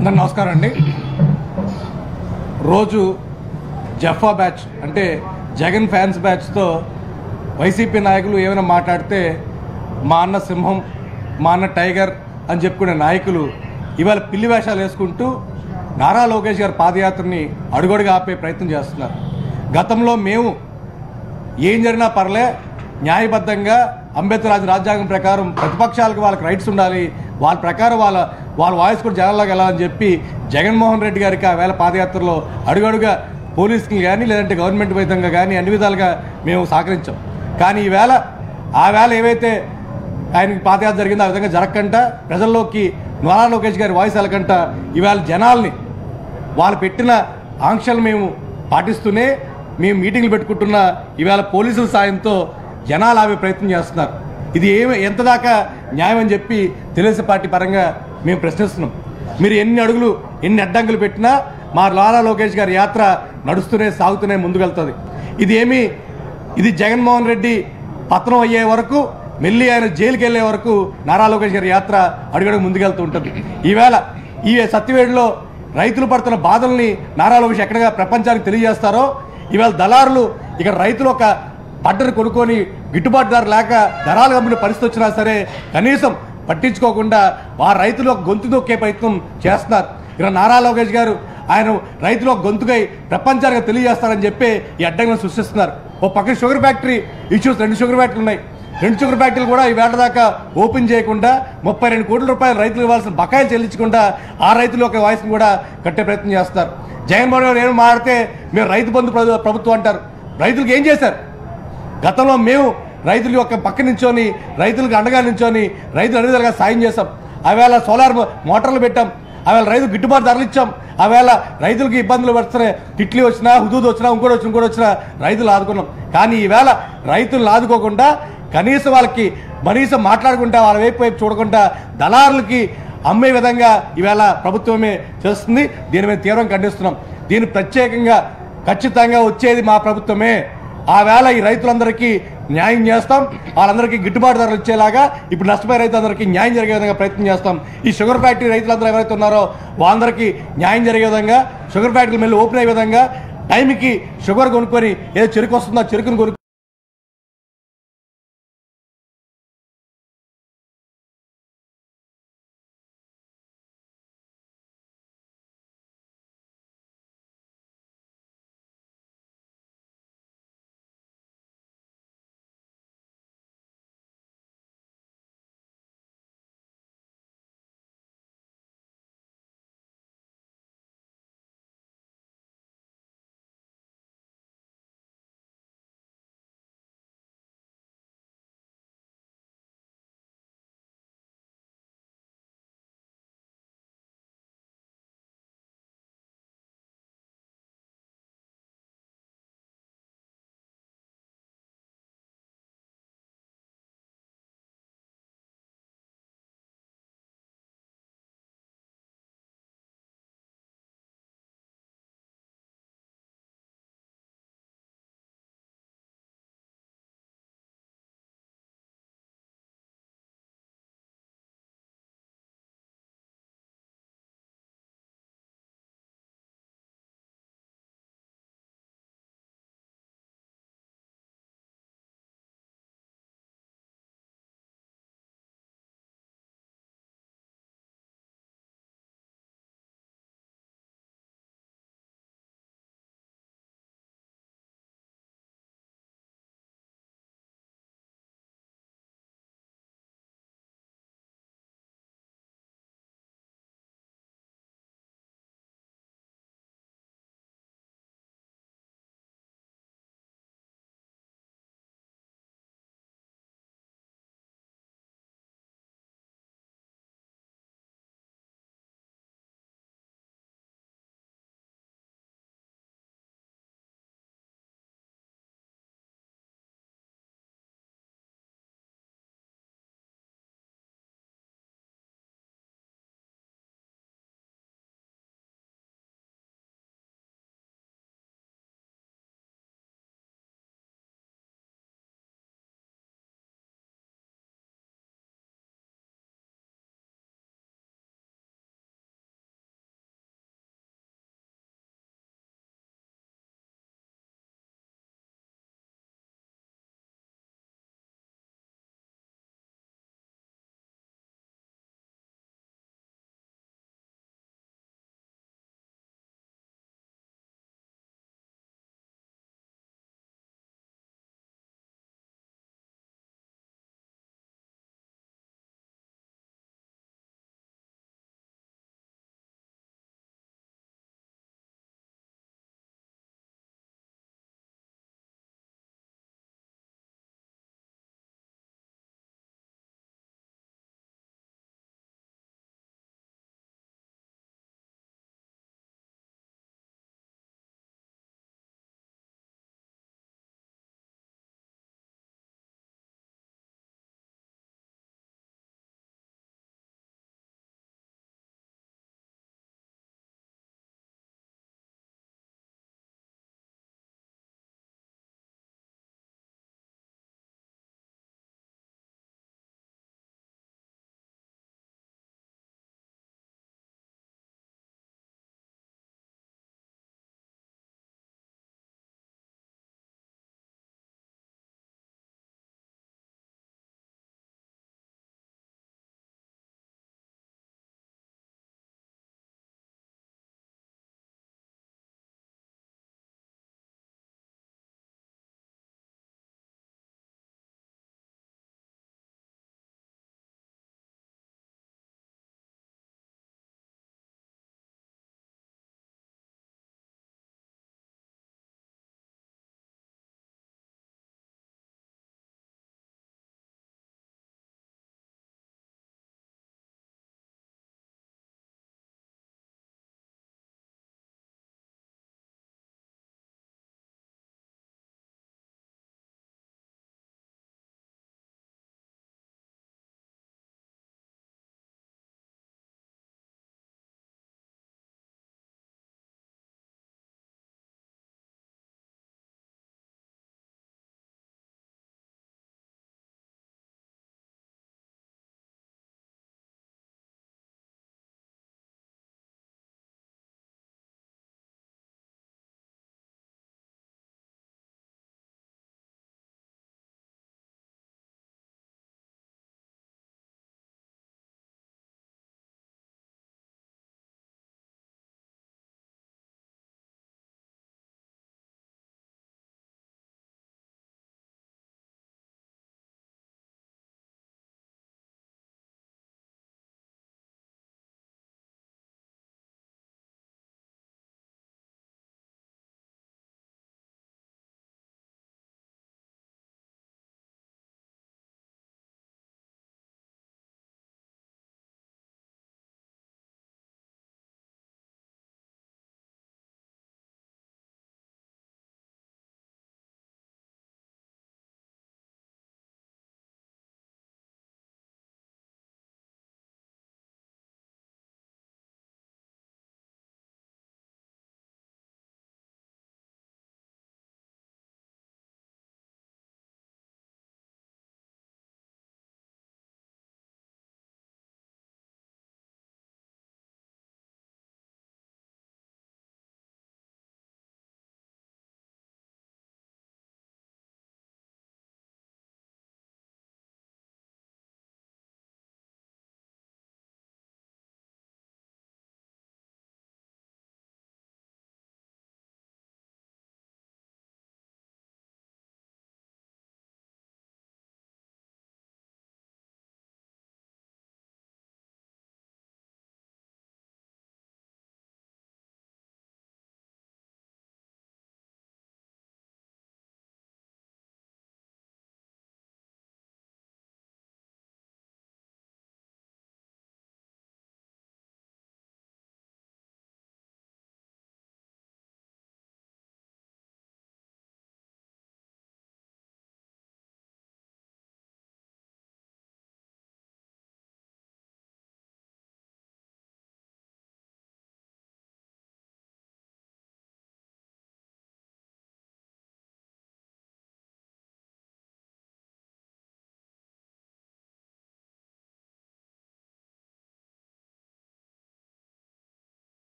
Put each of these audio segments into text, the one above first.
అందరు నమస్కారం అండి రోజు జఫా బ్యాచ్ అంటే జగన్ ఫ్యాన్స్ బ్యాచ్తో వైసీపీ నాయకులు ఏమైనా మాట్లాడితే మా అన్న సింహం మా అన్న టైగర్ అని చెప్పుకునే నాయకులు ఇవాళ పిల్లి వేషాలు వేసుకుంటూ నారా లోకేష్ గారి పాదయాత్రని అడుగడుగా ఆపే ప్రయత్నం చేస్తున్నారు గతంలో మేము ఏం జరిగినా పర్లే న్యాయబద్ధంగా అంబేద్కర్ రాజు రాజ్యాంగం ప్రకారం ప్రతిపక్షాలకు వాళ్ళకి రైట్స్ ఉండాలి వాళ్ళ ప్రకారం వాళ్ళ వాళ్ళ వాయిస్ కూడా జనాల్లోకి వెళ్ళాలని చెప్పి జగన్మోహన్ రెడ్డి గారికి ఆ వేళ పాదయాత్రలో అడుగడుగా పోలీసుకి కానీ లేదంటే గవర్నమెంట్ విధంగా కానీ అన్ని విధాలుగా మేము సహకరించాం కానీ ఈవేళ ఆ వేళ ఏవైతే ఆయనకి పాదయాత్ర జరిగిందో ఆ విధంగా జరగకుండా ప్రజల్లోకి నారా లోకేష్ గారి వాయిస్ వెళ్ళకంట ఈవేళ జనాల్ని వాళ్ళు పెట్టిన ఆంక్షలు మేము పాటిస్తూనే మేము మీటింగ్లు పెట్టుకుంటున్న ఈవేళ పోలీసుల సాయంతో జనాలు ఆపే ప్రయత్నం చేస్తున్నారు ఇది ఏమి ఎంత దాకా న్యాయం అని చెప్పి తెలుగుదేశం పార్టీ పరంగా మేము ప్రశ్నిస్తున్నాం మీరు ఎన్ని అడుగులు ఎన్ని అడ్డంకులు పెట్టినా మా లారా లోకేష్ గారి యాత్ర నడుస్తూనే సాగుతూనే ముందుకెళ్తుంది ఇది ఏమి ఇది జగన్మోహన్ రెడ్డి పతనం అయ్యే వరకు మెల్లి ఆయన జైలుకి వెళ్ళే వరకు నారా లోకేష్ గారి యాత్ర అడుగడుగు ముందుకెళ్తూ ఉంటుంది ఈవేళ ఈ సత్యవేడులో రైతులు పడుతున్న బాధల్ని నారా లోకేష్ ఎక్కడగా ప్రపంచానికి తెలియజేస్తారో ఇవాళ దళారులు ఇక్కడ రైతులు ఒక పంటను కొనుక్కొని గిట్టుబాటు ధర లేక ధరాలు అమ్మిన పరిస్థితి వచ్చినా సరే కనీసం పట్టించుకోకుండా ఆ రైతులు ఒక గొంతు దొక్కే ప్రయత్నం చేస్తున్నారు ఇక్కడ నారా లోకేష్ గారు ఆయన రైతులు ఒక గొంతుకై ప్రపంచానికి తెలియజేస్తారని చెప్పి ఈ అడ్డంకులను సృష్టిస్తున్నారు ఓ పక్కన షుగర్ ఫ్యాక్టరీ ఇష్యూస్ రెండు షుగర్ ఫ్యాక్టరీలు ఉన్నాయి రెండు షుగర్ ఫ్యాక్టరీలు కూడా ఈ వేట దాకా ఓపెన్ చేయకుండా ముప్పై రెండు కోట్ల రూపాయలు రైతులు ఇవ్వాల్సిన బకాయిలు చెల్లించకుండా ఆ రైతుల యొక్క వాయిస్ని కూడా కట్టే ప్రయత్నం చేస్తారు జగన్మోహన్ గారు ఏం మాడితే మేము రైతు బంధు ప్రభు- ప్రభుత్వం అంటారు రైతులకు ఏం చేశారు గతంలో మేము రైతుల యొక్క పక్క నించొని రైతులకు అండగా నించొని రైతులు అన్ని విధాలుగా సాయం చేశాం ఆవేళ సోలార్ మో- మోటార్లు పెట్టాం ఆవేళ రైతు గిట్టుబాటు ధరలు ఇచ్చాం ఆవేళ రైతులకు ఇబ్బందులు పడుతున్నాయి తిట్లు వచ్చినా హుదూదు వచ్చినా ఇంకోటి వచ్చిన ఇంకోటి వచ్చినా రైతులు ఆదుకున్నాం కానీ ఈవేళ రైతులను ఆదుకోకుండా కనీసం వాళ్ళకి కనీసం మాట్లాడుకుంటా వాళ్ళ వైపు వైపు చూడకుండా దళారులకి అమ్మే విధంగా ఈవేళ ప్రభుత్వమే చేస్తుంది దీని మీద తీవ్రంగా ఖండిస్తున్నాం దీన్ని ప్రత్యేకంగా ఖచ్చితంగా వచ్చేది మా ప్రభుత్వమే ఆ వేళ ఈ రైతులందరికీ న్యాయం చేస్తాం వాళ్ళందరికీ గిట్టుబాటు ధరలు ఇచ్చేలాగా ఇప్పుడు నష్టపోయే రైతులందరికీ న్యాయం జరిగే విధంగా ప్రయత్నం చేస్తాం ఈ షుగర్ ఫ్యాక్టరీ రైతులందరూ ఎవరైతే ఉన్నారో వాళ్ళందరికీ న్యాయం జరిగే విధంగా షుగర్ ఫ్యాక్టరీలు మళ్ళీ ఓపెన్ అయ్యే విధంగా టైంకి షుగర్ కొనుక్కొని ఏదో చెరుకు వస్తుందో ఆ చెరుకును కొనుక్కొని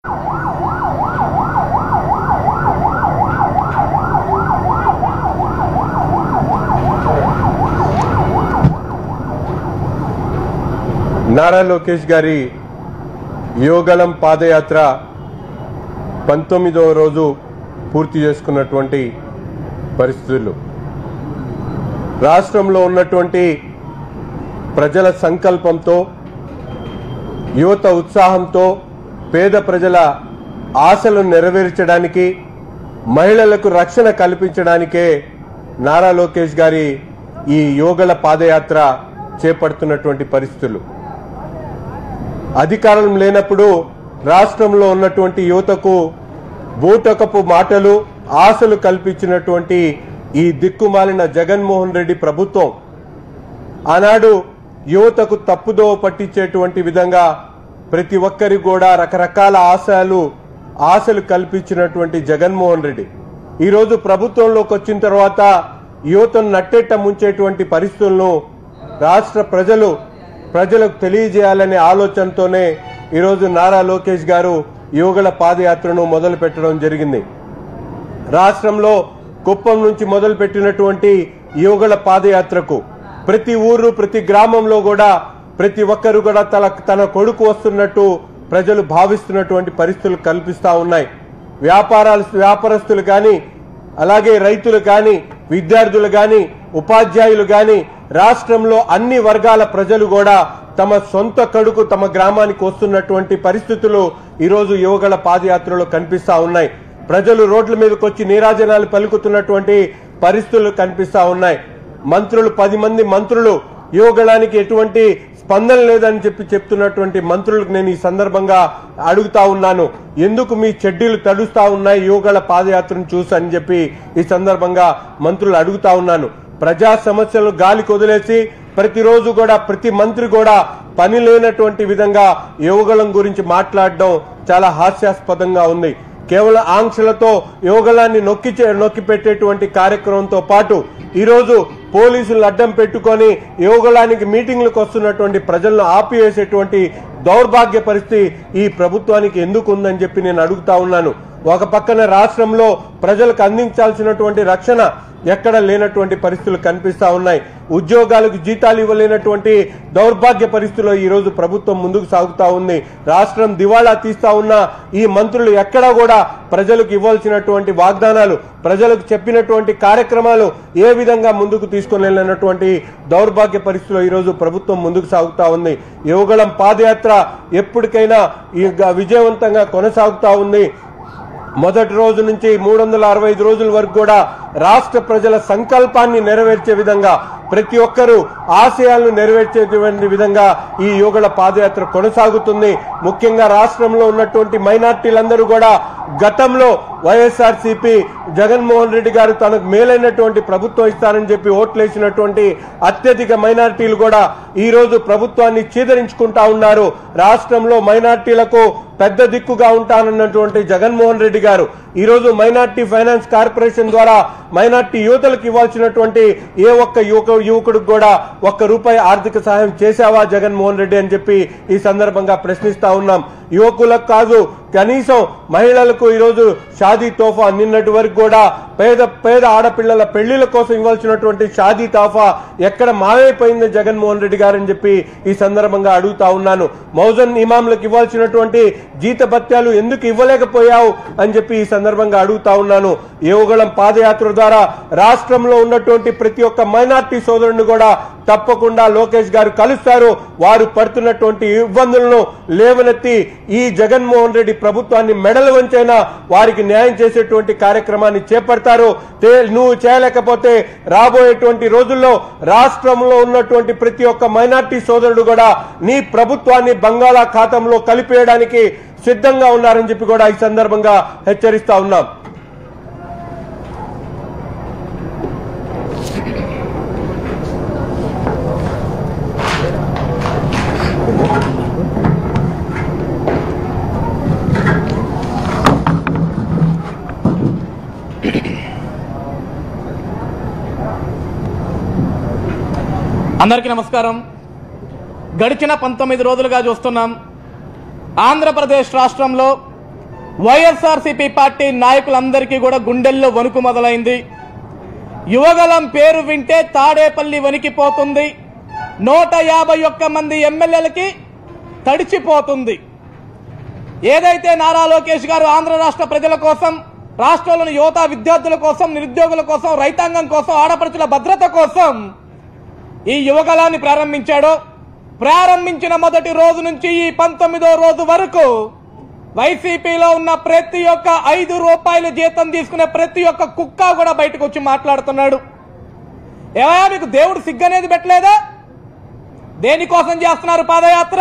నారా లోకేష్ గారి యోగళం పాదయాత్ర పంతొమ్మిదవ రోజు పూర్తి చేసుకున్నటువంటి పరిస్థితులు రాష్ట్రంలో ఉన్నటువంటి ప్రజల సంకల్పంతో యువత ఉత్సాహంతో పేద ప్రజల ఆశలను నెరవేర్చడానికి మహిళలకు రక్షణ కల్పించడానికే నారా లోకేష్ గారి ఈ యోగల పాదయాత్ర చేపడుతున్నటువంటి పరిస్థితులు అధికారం లేనప్పుడు రాష్ట్రంలో ఉన్నటువంటి యువతకు బూటకపు మాటలు ఆశలు కల్పించినటువంటి ఈ దిక్కుమాలిన జగన్మోహన్ రెడ్డి ప్రభుత్వం ఆనాడు యువతకు తప్పుదోవ పట్టించేటువంటి విధంగా ప్రతి ఒక్కరికి కూడా రకరకాల ఆశలు ఆశలు కల్పించినటువంటి జగన్మోహన్ రెడ్డి ఈరోజు ప్రభుత్వంలోకి వచ్చిన తర్వాత యువతను నట్టేట ముంచేటువంటి పరిస్థితులను రాష్ట్ర ప్రజలు ప్రజలకు తెలియజేయాలనే ఆలోచనతోనే ఈరోజు నారా లోకేష్ గారు యువగల పాదయాత్రను మొదలు పెట్టడం జరిగింది రాష్ట్రంలో కుప్పం నుంచి మొదలు పెట్టినటువంటి యువగల పాదయాత్రకు ప్రతి ఊరు ప్రతి గ్రామంలో కూడా ప్రతి ఒక్కరు కూడా తన తన కొడుకు వస్తున్నట్టు ప్రజలు భావిస్తున్నటువంటి పరిస్థితులు కల్పిస్తా ఉన్నాయి వ్యాపారాలు వ్యాపారస్తులు కానీ అలాగే రైతులు కానీ విద్యార్థులు కానీ ఉపాధ్యాయులు కానీ రాష్ట్రంలో అన్ని వర్గాల ప్రజలు కూడా తమ సొంత కడుకు తమ గ్రామానికి వస్తున్నటువంటి పరిస్థితులు ఈరోజు యువగల పాదయాత్రలో కనిపిస్తా ఉన్నాయి ప్రజలు రోడ్ల మీదకి వచ్చి నీరాజనాలు పలుకుతున్నటువంటి పరిస్థితులు కనిపిస్తా ఉన్నాయి మంత్రులు పది మంది మంత్రులు యువగళానికి ఎటువంటి స్పందన లేదని చెప్పి చెప్తున్నటువంటి మంత్రులకు నేను ఈ సందర్భంగా అడుగుతా ఉన్నాను ఎందుకు మీ చెడ్డీలు తడుస్తా ఉన్నాయి యువగళ పాదయాత్రను చూసి అని చెప్పి ఈ సందర్భంగా మంత్రులు అడుగుతా ఉన్నాను ప్రజా సమస్యలు గాలికి వదిలేసి ప్రతిరోజు కూడా ప్రతి మంత్రి కూడా పని లేనటువంటి విధంగా యువగళం గురించి మాట్లాడడం చాలా హాస్యాస్పదంగా ఉంది కేవలం ఆంక్షలతో యువగళాన్ని నొక్కి చే- నొక్కి పెట్టేటువంటి కార్యక్రమంతో పాటు ఈరోజు పోలీసులు అడ్డం పెట్టుకొని యువగళానికి మీటింగ్లకు వస్తున్నటువంటి ప్రజలను ఆపివేసేటువంటి దౌర్భాగ్య పరిస్థితి ఈ ప్రభుత్వానికి ఎందుకు ఉందని చెప్పి నేను అడుగుతా ఉన్నాను ఒక పక్కన రాష్ట్రంలో ప్రజలకు అందించాల్సినటువంటి రక్షణ ఎక్కడ లేనటువంటి పరిస్థితులు కనిపిస్తా ఉన్నాయి ఉద్యోగాలకు జీతాలు ఇవ్వలేనటువంటి దౌర్భాగ్య పరిస్థితుల్లో ఈ రోజు ప్రభుత్వం ముందుకు సాగుతా ఉంది రాష్ట్రం దివాళా తీస్తా ఉన్న ఈ మంత్రులు ఎక్కడా కూడా ప్రజలకు ఇవ్వాల్సినటువంటి వాగ్దానాలు ప్రజలకు చెప్పినటువంటి కార్యక్రమాలు ఏ విధంగా ముందుకు తీసుకొని వెళ్ళినటువంటి దౌర్భాగ్య పరిస్థితుల్లో ఈ రోజు ప్రభుత్వం ముందుకు సాగుతా ఉంది యువగళం పాదయాత్ర ఎప్పటికైనా ఈ గ- విజయవంతంగా కొనసాగుతా ఉంది మొదటి రోజు నుంచి మూడు వందల అరవై ఐదు రోజుల వరకు కూడా రాష్ట్ర ప్రజల సంకల్పాన్ని నెరవేర్చే విధంగా ప్రతి ఒక్కరూ ఆశయాలను నెరవేర్చేటువంటి విధంగా ఈ యువగల పాదయాత్ర కొనసాగుతుంది ముఖ్యంగా రాష్ట్రంలో ఉన్నటువంటి మైనార్టీలందరూ కూడా గతంలో వైఎస్ఆర్ సిపి జగన్మోహన్ రెడ్డి గారు తనకు మేలైనటువంటి ప్రభుత్వం ఇస్తారని చెప్పి ఓట్లేసినటువంటి అత్యధిక మైనార్టీలు కూడా ఈ రోజు ప్రభుత్వాన్ని చీదరించుకుంటా ఉన్నారు రాష్ట్రంలో మైనార్టీలకు పెద్ద దిక్కుగా ఉంటానన్నటువంటి జగన్మోహన్ రెడ్డి గారు ఈ రోజు మైనార్టీ ఫైనాన్స్ కార్పొరేషన్ ద్వారా మైనార్టీ యువతలకు ఇవ్వాల్సినటువంటి ఏ ఒక్క యువక యువకుడికి కూడా ఒక్క రూపాయి ఆర్థిక సహాయం చేశావా జగన్మోహన్ రెడ్డి అని చెప్పి ఈ సందర్భంగా ప్రశ్నిస్తా ఉన్నాం యువకులకు కాదు కనీసం మహిళలకు ఈరోజు షాదీ తోఫా నిన్నటి వరకు కూడా పేద పేద ఆడపిల్లల పెళ్లిళ్ళ కోసం ఇవ్వాల్సినటువంటి షాదీ తోఫా ఎక్కడ మాయమైపోయింది జగన్మోహన్ రెడ్డి గారు అని చెప్పి ఈ సందర్భంగా అడుగుతా ఉన్నాను మౌజన్ ఇమాంలకు ఇవ్వాల్సినటువంటి జీత భత్యాలు ఎందుకు ఇవ్వలేకపోయావు అని చెప్పి ఈ సందర్భంగా అడుగుతా ఉన్నాను యువగళం పాదయాత్ర ద్వారా రాష్ట్రంలో ఉన్నటువంటి ప్రతి ఒక్క మైనార్టీ సోదరుని కూడా తప్పకుండా లోకేష్ గారు కలుస్తారు వారు పడుతున్నటువంటి ఇబ్బందులను లేవనెత్తి ఈ జగన్మోహన్ రెడ్డి ప్రభుత్వాన్ని మెడలు వంచైనా వారికి న్యాయం చేసేటువంటి కార్యక్రమాన్ని చేపడతారు తే- నువ్వు చేయలేకపోతే రాబోయేటువంటి రోజుల్లో రాష్ట్రంలో ఉన్నటువంటి ప్రతి ఒక్క మైనార్టీ సోదరుడు కూడా నీ ప్రభుత్వాన్ని బంగాళాఖాతంలో కలిపేయడానికి సిద్ధంగా ఉన్నారని చెప్పి కూడా ఈ సందర్భంగా హెచ్చరిస్తా ఉన్నాం అందరికీ నమస్కారం గడిచిన పంతొమ్మిది రోజులుగా చూస్తున్నాం ఆంధ్రప్రదేశ్ రాష్ట్రంలో వైఎస్ఆర్సీపీ పార్టీ నాయకులందరికీ కూడా గుండెల్లో వణుకు మొదలైంది యువగలం పేరు వింటే తాడేపల్లి వణికిపోతుంది నూట యాభై ఒక్క మంది ఎమ్మెల్యేలకి తడిచిపోతుంది ఏదైతే నారా లోకేష్ గారు ఆంధ్ర రాష్ట్ర ప్రజల కోసం రాష్ట్రంలోని యువత విద్యార్థుల కోసం నిరుద్యోగుల కోసం రైతాంగం కోసం ఆడపడుచుల భద్రత కోసం ఈ యువగలాన్ని ప్రారంభించాడో ప్రారంభించిన మొదటి రోజు నుంచి ఈ పంతొమ్మిదో రోజు వరకు వైసీపీలో ఉన్న ప్రతి ఒక్క ఐదు రూపాయల జీతం తీసుకునే ప్రతి ఒక్క కుక్క కూడా బయటకు వచ్చి మాట్లాడుతున్నాడు ఏమయ్యా మీకు దేవుడు సిగ్గనేది పెట్టలేదా దేనికోసం చేస్తున్నారు పాదయాత్ర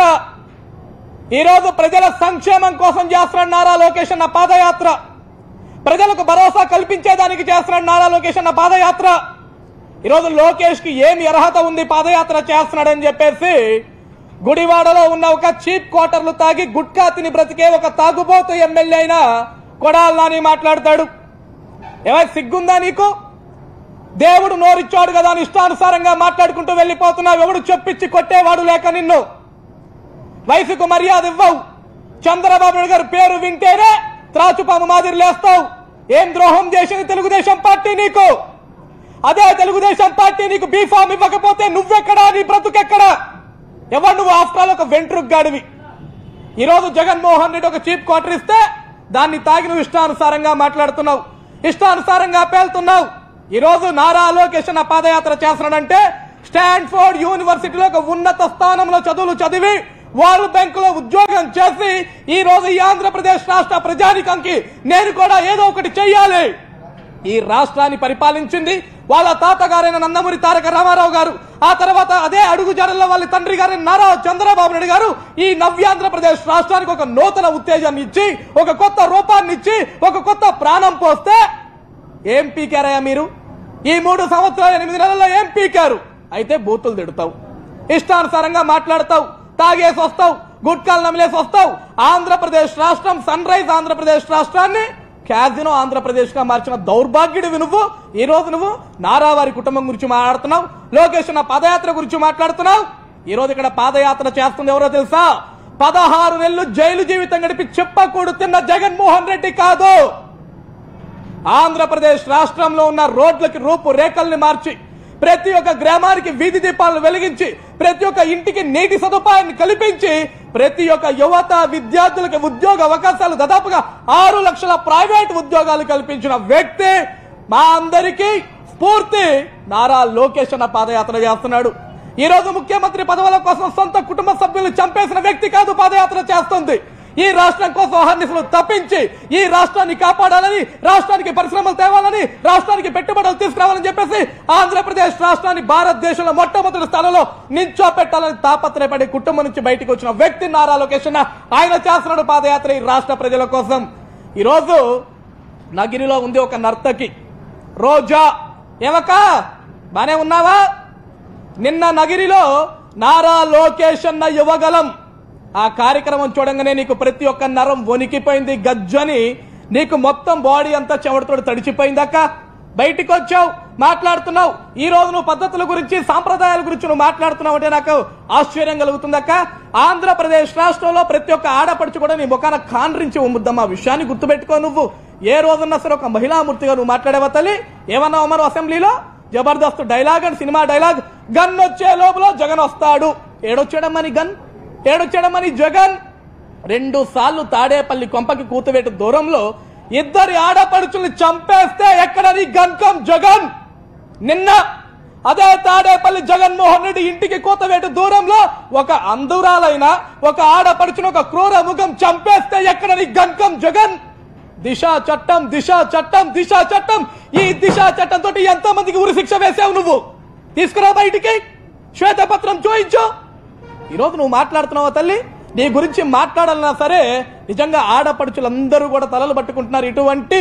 ఈరోజు ప్రజల సంక్షేమం కోసం చేస్తున్నాడు నారా లోకేష్ అన్న పాదయాత్ర ప్రజలకు భరోసా కల్పించేదానికి చేస్తున్నాడు నారా లోకేష్ అన్న పాదయాత్ర ఈరోజు లోకేష్ కి ఏమి అర్హత ఉంది పాదయాత్ర చేస్తున్నాడని చెప్పేసి గుడివాడలో ఉన్న ఒక చీప్ క్వార్టర్లు తాగి గుట్కా తిని బ్రతికే ఒక తాగుబోతు ఎమ్మెల్యే అయినా కొడాలి నాని మాట్లాడతాడు ఏమై సిగ్గుందా నీకు దేవుడు నోరిచ్చాడు కదా అని ఇష్టానుసారంగా మాట్లాడుకుంటూ వెళ్ళిపోతున్నావు ఎవడు చెప్పిచ్చి కొట్టేవాడు లేక నిన్ను వయసుకు మర్యాద ఇవ్వవు చంద్రబాబు నాయుడు గారి పేరు వింటేనే త్రాచుపాము మాదిరి లేస్తావు ఏం ద్రోహం చేసింది తెలుగుదేశం పార్టీ నీకు అదే తెలుగుదేశం పార్టీ నీకు బీఫామ్ ఇవ్వకపోతే నువ్వెక్కడా నీ బ్రతుకెక్కడా ఎవరు నువ్వు ఆఫ్టర్ ఆల్ ఒక వెంట్రుగాడివి ఈ రోజు జగన్మోహన్ రెడ్డి ఒక చీప్ క్వార్టర్ ఇస్తే దాన్ని తాగి నువ్వు ఇష్టానుసారంగా మాట్లాడుతున్నావు ఇష్టానుసారంగా పేలుతున్నావు ఈ రోజు నారా లోకేష్ అన్న పాదయాత్ర చేస్తున్నాడంటే స్టాన్ఫోర్డ్ యూనివర్సిటీలో ఒక ఉన్నత స్థానంలో చదువులు చదివి వరల్డ్ బ్యాంక్ లో ఉద్యోగం చేసి ఈ రోజు ఈ ఆంధ్రప్రదేశ్ రాష్ట్ర ప్రజానికంకి నేను కూడా ఏదో ఒకటి చెయ్యాలి ఈ రాష్ట్రాన్ని పరిపాలించింది వాళ్ళ తాతగారైన నందమూరి తారక రామారావు గారు ఆ తర్వాత అదే అడుగు జాడల్లో వాళ్ళ తండ్రి గారైన నారా చంద్రబాబు నాయుడు గారు ఈ నవ్యాంధ్రప్రదేశ్ రాష్ట్రానికి ఒక నూతన ఉత్తేజాన్ని ఇచ్చి ఒక కొత్త రూపాన్ని ఇచ్చి ఒక కొత్త ప్రాణం పోస్తే ఏం పీకారయ్యా మీరు ఈ మూడు సంవత్సరాలు ఎనిమిది నెలల్లో ఏం పీకారు అయితే బూతులు తిడతావు ఇష్టానుసారంగా మాట్లాడతావు తాగేసి వస్తావు గుట్కాలు నమిలేసి వస్తావు ఆంధ్రప్రదేశ్ రాష్ట్రం సన్ రైజ్ ఆంధ్రప్రదేశ్ రాష్ట్రాన్ని క్యాజినో ఆంధ్రప్రదేశ్ గా మార్చిన దౌర్భాగ్యుడివి నువ్వు ఈ రోజు నువ్వు నారావారి కుటుంబం గురించి మాట్లాడుతున్నావు లోకేష్ నా పాదయాత్ర గురించి మాట్లాడుతున్నావు ఈ రోజు ఇక్కడ పాదయాత్ర చేస్తుంది ఎవరో తెలుసా పదహారు నెలలు జైలు జీవితం గడిపి చెప్పకూడు తిన్న జగన్మోహన్ రెడ్డి కాదు ఆంధ్రప్రదేశ్ రాష్ట్రంలో ఉన్న రోడ్లకి రూపు రేఖల్ని మార్చి ప్రతి ఒక్క గ్రామానికి వీధి దీపాలను వెలిగించి ప్రతి ఒక్క ఇంటికి నీటి సదుపాయాన్ని కల్పించి ప్రతి ఒక్క యువత విద్యార్థులకు ఉద్యోగ అవకాశాలు దాదాపుగా ఆరు లక్షల ప్రైవేట్ ఉద్యోగాలు కల్పించిన వ్యక్తి మా అందరికీ స్ఫూర్తి నారా లోకేష్ అన్న పాదయాత్ర చేస్తున్నాడు ఈ రోజు ముఖ్యమంత్రి పదవుల కోసం సొంత కుటుంబ సభ్యులు చంపేసిన వ్యక్తి కాదు పాదయాత్ర చేస్తుంది ఈ రాష్ట్రం కోసం అహర్నిశలు తప్పించి ఈ రాష్ట్రాన్ని కాపాడాలని రాష్ట్రానికి పరిశ్రమలు తేవాలని రాష్ట్రానికి పెట్టుబడులు తీసుకురావాలని చెప్పేసి ఆంధ్రప్రదేశ్ రాష్ట్రాన్ని భారతదేశంలో మొట్టమొదటి స్థానంలో నించో పెట్టాలని తాపత్రయపడి కుటుంబం నుంచి బయటకు వచ్చిన వ్యక్తి నారా లోకేష్ అన్న. ఆయన చేస్తున్నాడు పాదయాత్ర ఈ రాష్ట్ర ప్రజల కోసం ఈ రోజు నగిరిలో ఉంది ఒక నర్తకి రోజా ఏమక్క బానే ఉన్నావా నిన్న నగిరిలో నారా లోకేష్ అన్న యువగలం ఆ కార్యక్రమం చూడంగానే నీకు ప్రతి ఒక్క నరం వణికిపోయింది గజ్జని నీకు మొత్తం బాడీ అంతా చెమటతోడు తడిచిపోయిందక్క బయటికి వచ్చావు మాట్లాడుతున్నావు ఈ రోజు నువ్వు పద్ధతుల గురించి సాంప్రదాయాల గురించి నువ్వు మాట్లాడుతున్నావు అంటే నాకు ఆశ్చర్యం కలుగుతుందక్క ఆంధ్రప్రదేశ్ రాష్ట్రంలో ప్రతి ఒక్క ఆడపడుచు కూడా నీ ముఖాన కాండ్రించి ఉమ్ముద్దాం ఆ విషయాన్ని గుర్తుపెట్టుకో నువ్వు ఏ రోజున్నా సరే ఒక మహిళామూర్తిగా నువ్వు మాట్లాడేవా తల్లి ఏమన్నావు మరి అసెంబ్లీలో Jabardasth dialogue and cinema dialogue gun వచ్చే లోపల జగన్ వస్తాడు ఏడొచ్చాడమ్మని గన్ ఏడొచ్చాడమ్మని జగన్ రెండు సార్లు తాడేపల్లి కొంపకి కూతువేటు దూరంలో ఇద్దరి ఆడపడుచుల్ని చంపేస్తే ఎక్కడ నీ గన్కం జగన్ నిన్న అదే తాడేపల్లి జగన్మోహన్ రెడ్డి ఇంటికి కూతవేటు దూరంలో ఒక అందురాలైన ఒక ఆడపడుచును ఒక క్రూర ముఖం చంపేస్తే ఎక్కడ నీ గన్కం జగన్ దిశ చట్టం దిశ చట్టం దిశ చట్టం ఈ దిశ చట్టం తోటి ఎంతో మందికి ఉరి శిక్ష వేసావు నువ్వు తీసుకురా బయటికి శ్వేతపత్రం చూయించు ఈరోజు నువ్వు మాట్లాడుతున్నావా తల్లి నీ గురించి మాట్లాడాలన్నా సరే నిజంగా ఆడపడుచులందరూ కూడా తలలు పట్టుకుంటున్నారు ఇటువంటి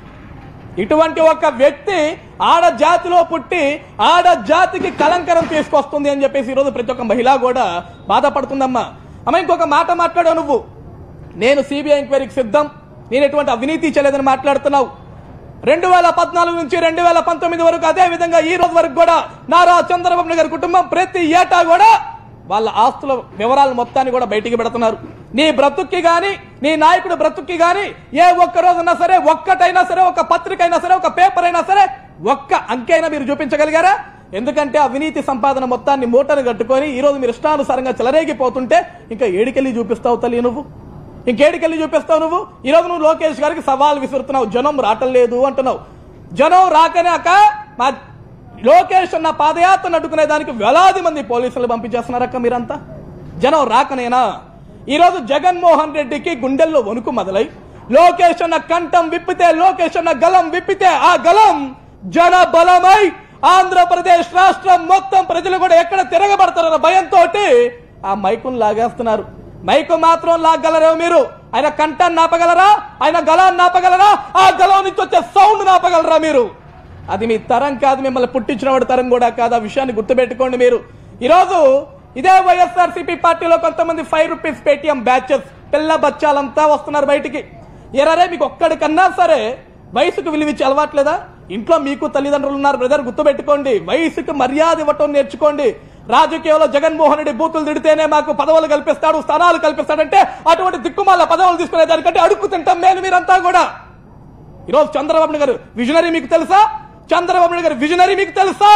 ఇటువంటి ఒక వ్యక్తి ఆడ జాతిలో పుట్టి ఆడ జాతికి కలంకరం తీసుకొస్తుంది అని చెప్పేసి ఈరోజు ప్రతి ఒక్క మహిళ కూడా బాధపడుతుందమ్మా అమ్మ ఇంకొక మాట మాట్లాడావు నువ్వు నేను సిబిఐ ఎంక్వైరీకి సిద్ధం నేను ఎటువంటి అవినీతి చేయలేదని మాట్లాడుతున్నావు రెండు వేల పద్నాలుగు నుంచి రెండు వేల పంతొమ్మిది వరకు అదే విధంగా ఈ రోజు వరకు కూడా నారా చంద్రబాబు నాయుడు గారి కుటుంబం ప్రతి ఏటా కూడా వాళ్ళ ఆస్తుల వివరాలు మొత్తాన్ని కూడా బయటికి పెడుతున్నారు నీ బ్రతుక్కి గాని నీ నాయకుడు బ్రతుక్కి గాని ఏ ఒక్క రోజున్నా సరే ఒక్కటైనా సరే ఒక పత్రిక అయినా సరే ఒక పేపర్ అయినా సరే ఒక్క అంకైనా మీరు చూపించగలిగారా ఎందుకంటే అవినీతి సంపాదన మొత్తాన్ని మూటను కట్టుకొని ఈ రోజు మీరు ఇష్టానుసారంగా చెలరేగిపోతుంటే ఇంకా ఏడికెళ్ళి చూపిస్తావు తల్లి నువ్వు ఇంకేడికెళ్ళి చూపిస్తావు నువ్వు ఈ రోజు నువ్వు లోకేష్ గారికి సవాల్ విసురుతున్నావు జనం రావటం లేదు అంటున్నావు జనం రాకనాక మా లోకేష్ అన్న పాదయాత్రను అడ్డుకునే దానికి వేలాది మంది పోలీసులు పంపించేస్తున్నారక్క మీరంతా జనం రాకనేనా ఈ రోజు జగన్మోహన్ రెడ్డికి గుండెల్లో వణుకు మొదలై లోకేష్ అన్న కంఠం విప్పితే లోకేష్ అన్న గలం విప్పితే ఆ గలం జన బలమై ఆంధ్రప్రదేశ్ రాష్ట్రం మొత్తం ప్రజలు కూడా ఎక్కడ తిరగబడతారన్న భయంతో ఆ మైకును లాగేస్తున్నారు మైకు మాత్రం లాగలరేమో మీరు ఆయన కంఠాన్ని నాపగలరా ఆయన గలాన్ని నాపగలరా ఆ గలం నుంచి వచ్చే సౌండ్ నాపగలరా మీరు అది మీ తరం కాదు మిమ్మల్ని పుట్టించిన వాడి తరం కూడా కాదు ఆ విషయాన్ని గుర్తుపెట్టుకోండి మీరు ఈరోజు ఇదే వైఎస్ఆర్సీపీ పార్టీలో కొంతమంది ఫైవ్ రూపీస్ పేటిఎం బ్యాచెస్ పిల్ల బచ్చాలంతా వస్తున్నారు బయటికి ఎరరే మీకు ఒక్కడికన్నా సరే వయసుకు విలువిచ్చి అలవాట్లేదా ఇంట్లో మీకు తల్లిదండ్రులు ఉన్నారు బ్రదర్ గుర్తుపెట్టుకోండి వయసుకు మర్యాద ఇవ్వటం నేర్చుకోండి రాజకీయంలో జగన్మోహన్ రెడ్డి బూతులు తిడితేనే మాకు పదవులు కల్పిస్తాడు స్థానాలు కల్పిస్తాడంటే అటువంటి దిక్కుమాల పదవులు తీసుకునే దానికంటే అడుక్కు తింటాం మేలు మీరంతా కూడా ఈరోజు చంద్రబాబు నాయుడు గారు విజనరీ మీకు తెలుసా చంద్రబాబు నాయుడు గారు విజనరీ మీకు తెలుసా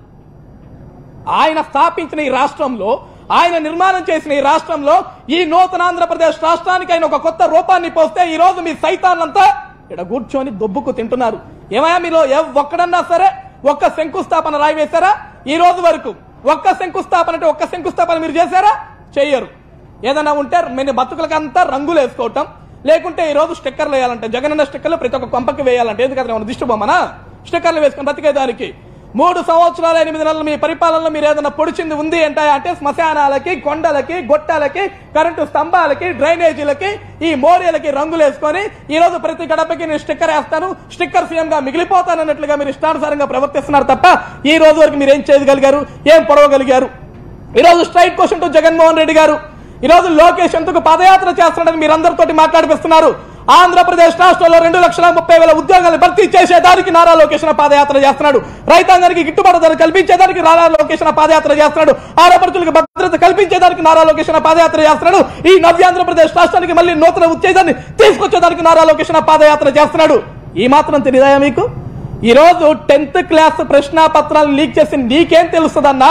ఆయన స్థాపించిన ఈ రాష్ట్రంలో ఆయన నిర్మాణం చేసిన ఈ రాష్ట్రంలో ఈ నూతన ఆంధ్రప్రదేశ్ రాష్ట్రానికి ఆయన ఒక కొత్త రూపాన్ని పోస్తే ఈ రోజు మీ సైతాన్లంతా ఇక్కడ కూర్చొని దొబ్బుకు తింటున్నారు ఏమయ్యా మీరు ఎవ్- ఒక్కడన్నా సరే ఒక్క శంకుస్థాపన రాయి వేశారా ఈ రోజు వరకు ఒక్క శంకుస్థాపన అంటే ఒక్క శంకుస్థాపన మీరు చేశారా చెయ్యరు ఏదైనా ఉంటే మన బతుకులకంతా రంగులు వేసుకోవటం లేకుంటే ఈ రోజు స్టిక్కర్లు వేయాలంటే జగనన్న స్టిక్కర్లు ప్రతి ఒక్క కొంపకి వేయాలంటే ఎందుకంటే మన దిష్టి బొమ్మనా స్టిక్కర్లు వేసుకొని బతికేదానికి మూడు సంవత్సరాల ఎనిమిది నెలలు మీ పరిపాలనలో మీరు ఏదైనా పొడిచింది ఉంది అంటే అంటే శ్మశానాలకి కొండలకి గొట్టాలకి కరెంటు స్తంభాలకి డ్రైనేజీలకి ఈ మోరీలకి రంగులు వేసుకొని ఈ రోజు ప్రతి గడపకి నేను స్టిక్కర్ వేస్తాను స్టిక్కర్ సీఎం గా మిగిలిపోతానన్నట్లుగా మీరు ఇష్టానుసారంగా ప్రవర్తిస్తున్నారు తప్ప ఈ రోజు వరకు మీరు ఏం చేయగలిగారు ఏం పొడవగలిగారు ఈ రోజు straight question to Jaganmohan Reddy గారు ఈ రోజు లోకేష్ ఎందుకు పాదయాత్ర చేస్తున్నాడని మీరందరితోటి మాట్లాడిపిస్తున్నారు ఆంధ్రప్రదేశ్ రాష్ట్రంలో రెండు లక్షల ముప్పై వేల ఉద్యోగాలు భర్తీ చేసేదానికి నారా లోకేష్ పాదయాత్ర చేస్తున్నాడు రైతాంగానికి గిట్టుబాటు ధర కల్పించేదానికి నారా లోకేష్ పాదయాత్ర చేస్తున్నాడు ఆడపడుచులకు భద్రత కల్పించేదానికి నారా లోకేష్ పాదయాత్ర చేస్తున్నాడు ఈ నవ్యాంధ్రప్రదేశ్ రాష్ట్రానికి మళ్ళీ నూతన ఉత్తేజాన్ని తీసుకొచ్చేదానికి నారా లోకేష్ పాదయాత్ర చేస్తున్నాడు ఈ మాత్రం తెలియదా మీకు ఈ రోజు టెన్త్ క్లాస్ ప్రశ్న పత్రాలు లీక్ చేసి నీకేం తెలుస్తుందన్నా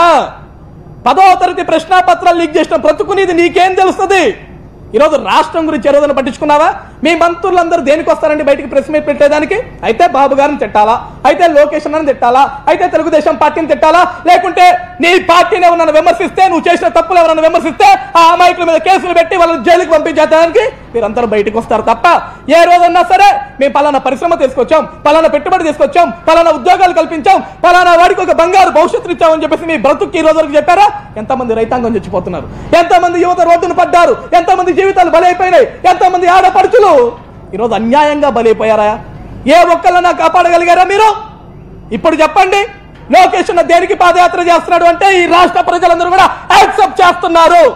పదవ తరగతి ప్రశ్నాపత్రాలు లీక్ చేసిన బ్రతుకునేది నీకేం తెలుస్తుంది ఈరోజు రాష్ట్రం గురించి ఏ రోజున పట్టించుకున్నావా మీ మంత్రులందరూ దేనికి వస్తారండి బయటికి ప్రెస్ మీట్ పెట్టేదానికి అయితే బాబు గారిని తిట్టాలా అయితే లోకేష్ అన్నని తిట్టాలా అయితే తెలుగుదేశం పార్టీని తిట్టాలా లేకుంటే నీ పార్టీని ఎవరన్నా విమర్శిస్తే నువ్వు చేసిన తప్పులు ఎవరన్నా విమర్శిస్తే ఆ అమాయకుల మీద కేసులు పెట్టి వాళ్ళని జైలుకి పంపించేదానికి మీరందరూ బయటకు వస్తారు తప్ప ఏ రోజన్నా సరే మేము పలానా పరిశ్రమ తీసుకొచ్చాం పలానా పెట్టుబడి తీసుకొచ్చాం పలానా ఉద్యోగాలు కల్పించాం పలానా వాడికి ఒక బంగారు భవిష్యత్తు ఇచ్చామని చెప్పేసి మీ బ్రతుక్కి ఈ రోజు వరకు చెప్పారా ఎంతమంది రైతాంగం చచ్చిపోతున్నారు ఎంతమంది యువత రోడ్డును పడ్డారు ఎంతమంది జీవితాలు బలైపోయినాయి ఎంతమంది ఆడపడుచులు ఈరోజు అన్యాయంగా బలైపోయారా ఏ ఒక్కళ్ళన్నా కాపాడగలిగారా మీరు ఇప్పుడు చెప్పండి లోకేష్ అన్న దేనికి పాదయాత్ర చేస్తున్నాడు అంటే ఈ రాష్ట్ర ప్రజలందరూ కూడా యాక్సెప్ట్ చేస్తున్నారు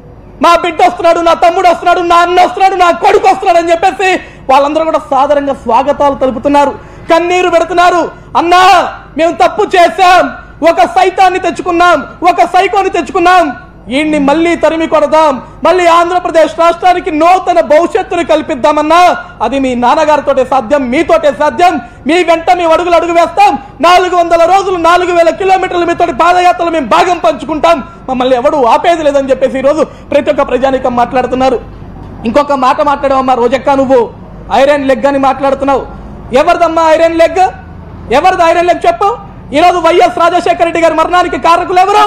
మా బిడ్డ వస్తున్నాడు నా తమ్ముడు వస్తున్నాడు నా అన్న వస్తున్నాడు నా కొడుకు వస్తున్నాడు అని చెప్పేసి వాళ్ళందరూ కూడా సాదరంగా స్వాగతాలు తెలుపుతున్నారు కన్నీరు పెడుతున్నారు అన్నా మేము తప్పు చేశాం ఒక సైతాన్ని తెచ్చుకున్నాం ఒక సైకోని తెచ్చుకున్నాం ఈయన్ని మళ్ళీ తరిమి కొడదాం మళ్ళీ ఆంధ్రప్రదేశ్ రాష్ట్రానికి నూతన భవిష్యత్తును కల్పిద్దామన్నా అది మీ నాన్నగారితోటే సాధ్యం మీతోటే సాధ్యం మీ వెంట మేము అడుగులు అడుగు వేస్తాం నాలుగు వందల రోజులు నాలుగు వేల కిలోమీటర్ల మీతోటి పాదయాత్రలు మేము భాగం పంచుకుంటాం మమ్మల్ని ఎవడు ఆపేది లేదని చెప్పేసి ఈ రోజు ప్రతి ఒక్క ప్రజానికం మాట్లాడుతున్నారు ఇంకొక మాట మాట్లాడవమ్మా రోజక్క నువ్వు ఐరన్ లెగ్ అని మాట్లాడుతున్నావు ఎవరిదమ్మా ఐరన్ లెగ్ ఎవరిది ఐరన్ లెగ్ చెప్పు ఈరోజు వైఎస్ రాజశేఖర రెడ్డి గారి మరణానికి కారకులు ఎవరు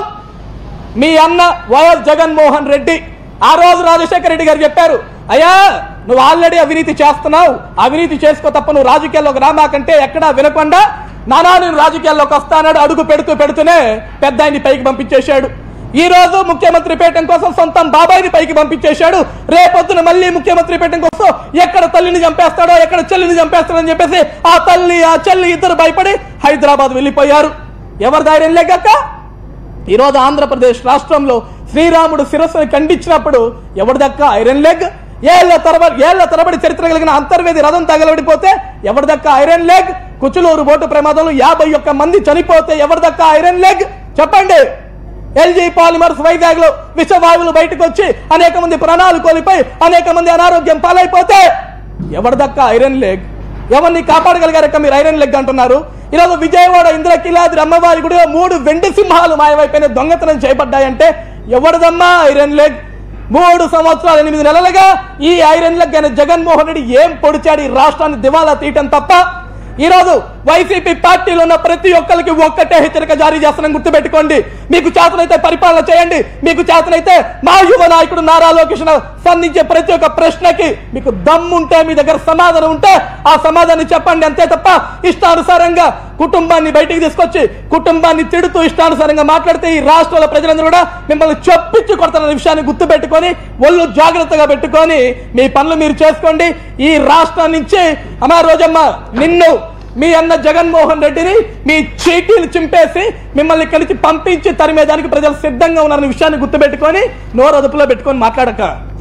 మీ అన్న వైఎస్ జగన్మోహన్ రెడ్డి ఆ రోజు రాజశేఖర రెడ్డి గారు చెప్పారు అయ్యా నువ్వు ఆల్రెడీ అవినీతి చేస్తున్నావు అవినీతి చేసుకో తప్ప నువ్వు రాజకీయాల్లోకి రామాకంటే ఎక్కడా వినకుండా నానా నేను రాజకీయాల్లోకి వస్తానాడు అడుగు పెడుతూ పెడుతూనే పెద్ద ఆయన్ని పైకి పంపించేశాడు ఈ రోజు ముఖ్యమంత్రి పీఠం కోసం సొంతం బాబాయిని పైకి పంపించేశాడు రేపొద్దున మళ్ళీ ముఖ్యమంత్రి పీఠం కోసం ఎక్కడ తల్లిని చంపేస్తాడో ఎక్కడ చెల్లిని చంపేస్తాడని చెప్పేసి ఆ తల్లి ఆ చెల్లి ఇద్దరు భయపడి హైదరాబాద్ వెళ్ళిపోయారు ఎవరి ధైర్యం లేకక్క ఈరోజు ఆంధ్రప్రదేశ్ రాష్ట్రంలో శ్రీరాముడు శిరస్సును ఖండించినప్పుడు ఎవరి దక్క ఐరన్ లెగ్ ఏళ్ల తరబడి ఏళ్ల తరబడి చరిత్ర కలిగిన అంతర్వేది రథం తగలబడిపోతే ఎవరి దక్క ఐరన్ లెగ్ కుచులూరు బోటు ప్రమాదంలో యాభై ఒక్క మంది చనిపోతే ఎవరి దక్క ఐరన్ లెగ్ చెప్పండి ఎల్జీ పాలిమర్స్ వైజాగ్ లో విషవాయువులు బయటకు వచ్చి అనేక మంది ప్రాణాలు కోల్పోయి అనేక మంది అనారోగ్యం పాలైపోతే ఎవరిదక్క ఐరన్ లెగ్ ఎవరిని కాపాడగలిగారక్క మీరు ఐరన్ లెగ్ అంటున్నారు ఈరోజు విజయవాడ ఇంద్రకీలాద్రి అమ్మవారి గుడిలో మూడు వెండి సింహాలు మాయమైపోయిన దొంగతనం చేయబడ్డాయంటే ఎవరిదమ్మా ఐరన్ లెగ్ మూడు సంవత్సరాలు ఎనిమిది నెలలుగా ఈ ఐరన్ లెగ్ అయిన జగన్మోహన్ రెడ్డి ఏం పొడిచాడు ఈ రాష్ట్రాన్ని దివాలా తీయటం తప్ప ఈ రోజు వైసీపీ పార్టీలో ఉన్న ప్రతి ఒక్కరికి ఒక్కటే హెచ్చరిక జారీ చేస్తున్నాం గుర్తుపెట్టుకోండి మీకు చేతనైతే పరిపాలన చేయండి మీకు చేతనైతే మా యువ నాయకుడు నారా లోకేష్ స్పందించే ప్రతి ఒక్క ప్రశ్నకి మీకు దమ్ముంటే మీ దగ్గర సమాధానం ఉంటే ఆ సమాధానం చెప్పండి అంతే తప్ప ఇష్టానుసారంగా కుటుంబాన్ని బయటికి తీసుకొచ్చి కుటుంబాన్ని తిడుతూ ఇష్టానుసారంగా మాట్లాడితే ఈ రాష్ట్రాల ప్రజలందరూ కూడా మిమ్మల్ని చొప్పించి కొడుతున్న విషయాన్ని గుర్తు పెట్టుకొని ఒళ్ళు జాగ్రత్తగా పెట్టుకొని మీ పనులు మీరు చేసుకోండి ఈ రాష్ట్రం నుంచి అమ్మా రోజమ్మ నిన్ను మీ అన్న జగన్మోహన్ రెడ్డిని మీ చీటీలు చింపేసి మిమ్మల్ని కలిసి పంపించి తరిమేదానికి ప్రజలు సిద్ధంగా ఉన్నారన్న విషయాన్ని గుర్తుపెట్టుకొని నోరు అదుపులో పెట్టుకొని మాట్లాడక